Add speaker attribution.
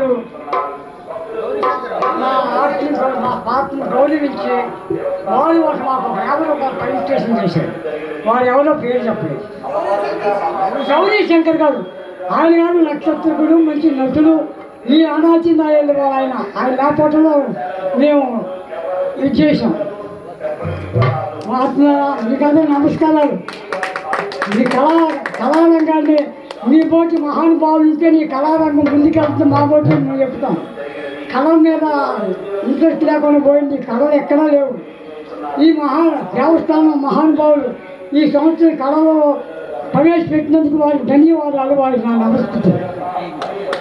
Speaker 1: వాళ్ళు నా ఆర్ట్ని నా పాత్రను గౌరవించి వాళ్ళు ఒక మాకు ఒక యాభై రూపాయలు రిజిస్ట్రేషన్ చేశారు వారు ఎవరో పేరు చెప్పలేదు గౌరీ శంకర్ గారు ఆయన గారు నక్షత్రకుడు మంచి నటుడు ఈ అనాచి నాయుడు ఆయన ఆయన లేకపోవడంలో మేము ఇది చేసాం మహాత్మా మీకందరూ నమస్కారాలు ఈ కళా కళారంగాన్ని మీ పోటీ మహానుభావులు ఉంటే నీ కళారంగం ముందుకెళ్తే మా పోటీ మేము చెప్తాం కళ మీద ఇంట్రెస్ట్ లేకుండా పోయింది కళలు ఎక్కడా లేవు ఈ మహా దేవస్థానం మహానుభావులు ఈ సంవత్సరం కళలో ప్రవేశపెట్టినందుకు వారికి ధన్యవాదాలు వారికి నా నమస్కృతులు